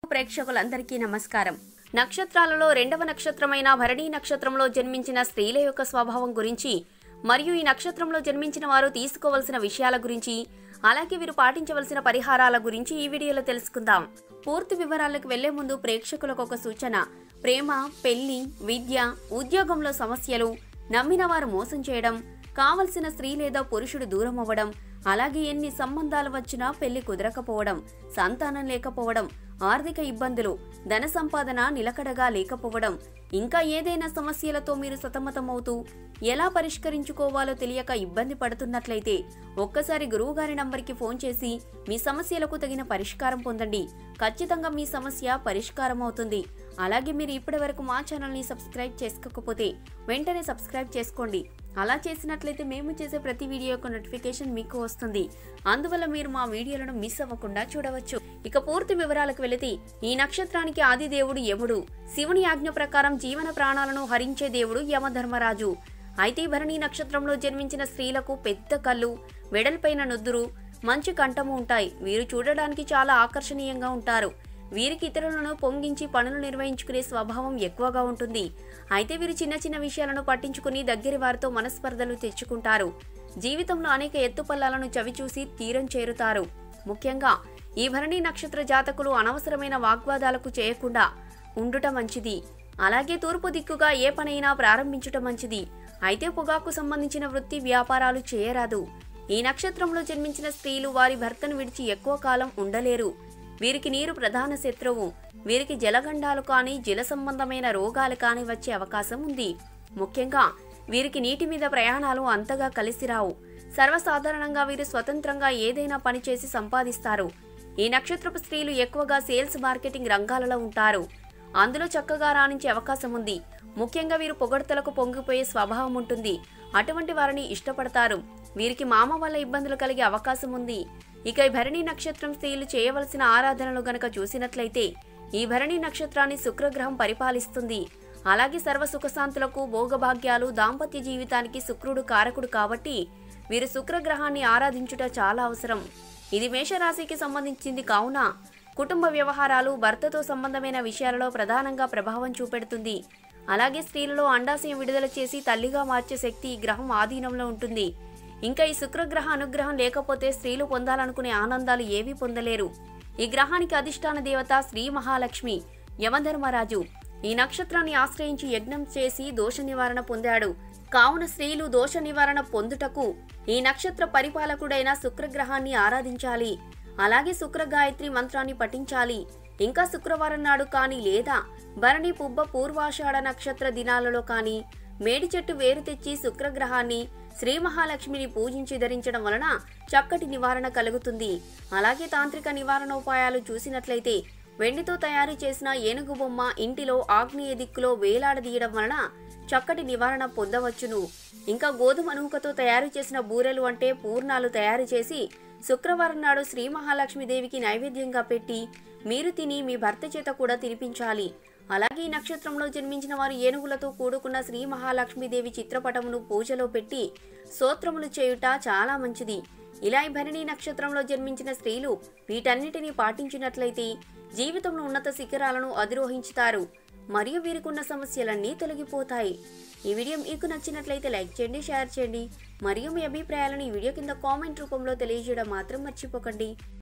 ప్రేక్షకులందరికీ నమస్కారం నక్షత్రాలలో రెండవ నక్షత్రమైన భరణీ నక్షత్రంలో జన్మించిన స్త్రీల యొక్క స్వభావం గురించి మరియు ఈ నక్షత్రంలో జన్మించిన వారు తీసుకోవలసిన విషయాల గురించి అలాగే వీరు పాటించవలసిన పరిహారాల గురించి ఈ వీడియోలో తెలుసుకుందాం పూర్తి వివరాలకు వెళ్లే ముందు ప్రేక్షకులకు ఒక సూచన ప్రేమ పెళ్లి విద్య ఉద్యోగంలో సమస్యలు నమ్మిన వారు మోసం చేయడం కావలసిన స్త్రీ లేదా పురుషుడు దూరం అవ్వడం అలాగే ఎన్ని సంబంధాలు వచ్చినా పెళ్లి కుదరకపోవడం సంతానం లేకపోవడం ఆర్థిక ఇబ్బందులు ధన సంపాదన నిలకడగా లేకపోవడం ఇంకా ఏదైనా సమస్యలతో మీరు సతమతమవుతూ ఎలా పరిష్కరించుకోవాలో తెలియక ఇబ్బంది పడుతున్నట్లయితే ఒక్కసారి గురువుగారి నంబర్కి ఫోన్ చేసి మీ సమస్యలకు తగిన పరిష్కారం పొందండి ఖచ్చితంగా మీ సమస్య పరిష్కారం అవుతుంది అలాగే మీరు ఇప్పటి వరకు మా ఛానల్ని సబ్స్క్రైబ్ చేసుకోకపోతే వెంటనే సబ్స్క్రైబ్ చేసుకోండి అలా చేసినట్లయితే మేము చేసే ప్రతి వీడియో యొక్క నోటిఫికేషన్ మీకు వస్తుంది అందువల్ల మీరు మా వీడియోలను మిస్ అవ్వకుండా చూడవచ్చు ఇక పూర్తి వివరాలకు వెళితే ఈ నక్షత్రానికి ఆది దేవుడు యముడు శివుని ఆజ్ఞ ప్రకారం జీవన ప్రాణాలను హరించే దేవుడు యమధర్మరాజు అయితే ఈ భరణి నక్షత్రంలో జన్మించిన స్త్రీలకు పెద్ద కళ్ళు వెడల్పైన నుద్దురు మంచి కంఠము ఉంటాయి వీరు చూడడానికి చాలా ఆకర్షణీయంగా ఉంటారు వీరికి ఇతరులను పొంగించి పనులు నిర్వహించుకునే స్వభావం ఎక్కువగా ఉంటుంది అయితే వీరు చిన్న చిన్న విషయాలను పట్టించుకుని దగ్గరి వారితో మనస్పర్ధలు తెచ్చుకుంటారు జీవితంలో అనేక ఎత్తుపల్లాలను చవిచూసి తీరం చేరుతారు ముఖ్యంగా ఈ భరణి నక్షత్ర జాతకులు అనవసరమైన వాగ్వాదాలకు చేయకుండా ఉండుట మంచిది అలాగే తూర్పు దిక్కుగా ఏ పనైనా ప్రారంభించుట మంచిది అయితే పొగాకు సంబంధించిన వృత్తి వ్యాపారాలు చేయరాదు ఈ నక్షత్రంలో జన్మించిన స్త్రీలు వారి భర్తను విడిచి ఎక్కువ కాలం ఉండలేరు వీరికి నీరు ప్రధాన శత్రువు వీరికి జలగండాలు కానీ జల సంబంధమైన రోగాలు కానీ వచ్చే అవకాశం ఉంది ముఖ్యంగా వీరికి నీటి మీద ప్రయాణాలు అంతగా కలిసి రావు సర్వసాధారణంగా వీరు స్వతంత్రంగా ఏదైనా పని చేసి సంపాదిస్తారు ఈ నక్షత్రపు స్త్రీలు ఎక్కువగా సేల్స్ మార్కెటింగ్ రంగాలలో ఉంటారు అందులో చక్కగా రాణించే అవకాశం ఉంది ముఖ్యంగా వీరు పొగడ్తలకు పొంగిపోయే స్వభావం ఉంటుంది అటువంటి వారిని ఇష్టపడతారు వీరికి మామ వల్ల ఇబ్బందులు కలిగే అవకాశం ఉంది ఇక ఈ భరణి నక్షత్రం స్త్రీలు చేయవలసిన ఆరాధనలు గనక చూసినట్లయితే ఈ భరణి నక్షత్రాన్ని శుక్రగ్రహం పరిపాలిస్తుంది అలాగే సర్వ సుఖశాంతులకు భోగభాగ్యాలు దాంపత్య జీవితానికి శుక్రుడు కారకుడు కాబట్టి వీరు శుక్రగ్రహాన్ని ఆరాధించుట చాలా అవసరం ఇది మేషరాశికి సంబంధించింది కావున కుటుంబ వ్యవహారాలు భర్తతో సంబంధమైన విషయాలలో ప్రధానంగా ప్రభావం చూపెడుతుంది అలాగే స్త్రీలలో అండాశయం విడుదల చేసి తల్లిగా మార్చే శక్తి ఈ గ్రహం ఆధీనంలో ఉంటుంది ఇంకా ఈ శుక్రగ్రహ అనుగ్రహం లేకపోతే స్త్రీలు పొందాలనుకునే ఆనందాలు ఏవీ పొందలేరు ఈ గ్రహానికి అధిష్టాన దేవత శ్రీ మహాలక్ష్మి యమధర్మరాజు ఈ నక్షత్రాన్ని ఆశ్రయించి యజ్ఞం చేసి దోష నివారణ పొందాడు కావున స్త్రీలు దోష నివారణ పొందుటకు ఈ నక్షత్ర పరిపాలకుడైన శుక్రగ్రహాన్ని ఆరాధించాలి అలాగే శుక్ర గాయత్రి మంత్రాన్ని పఠించాలి ఇంకా శుక్రవారం నాడు కానీ లేదా భరణి పుబ్బ పూర్వాషాఢ నక్షత్ర దినాలలో కానీ మేడి చెట్టు వేరు తెచ్చి శుక్రగ్రహాన్ని శ్రీ మహాలక్ష్మిని పూజించి ధరించడం వలన చక్కటి నివారణ కలుగుతుంది అలాగే తాంత్రిక నివారణోపాయాలు చూసినట్లయితే వెండితో తయారు చేసిన ఏనుగు బొమ్మ ఇంటిలో ఆగ్నేయ దిక్కులో వేలాడదీయడం వలన చక్కటి నివారణ పొందవచ్చును ఇంకా గోధుమ నూకతో తయారు చేసిన బూరెలు అంటే పూర్ణాలు తయారు చేసి శుక్రవారం నాడు శ్రీ మహాలక్ష్మీదేవికి నైవేద్యంగా పెట్టి మీరు తిని మీ భర్త చేత కూడా తినిపించాలి అలాగే ఈ నక్షత్రంలో జన్మించిన వారు ఏనుగులతో కూడుకున్న శ్రీ మహాలక్ష్మీదేవి చిత్రపటమును పూజలో పెట్టి స్తోత్రములు చేయుట చాలా మంచిది ఇలా ఈ భరణి నక్షత్రంలో జన్మించిన స్త్రీలు వీటన్నిటిని పాటించినట్లయితే జీవితంలో ఉన్నత శిఖరాలను అధిరోహించుతారు మరియు వీరికున్న సమస్యలన్నీ తొలగిపోతాయి ఈ వీడియో మీకు నచ్చినట్లయితే లైక్ చేయండి షేర్ చేయండి మరియు మీ అభిప్రాయాలను ఈ వీడియో కింద కామెంట్ రూపంలో తెలియజేయడం మాత్రం మర్చిపోకండి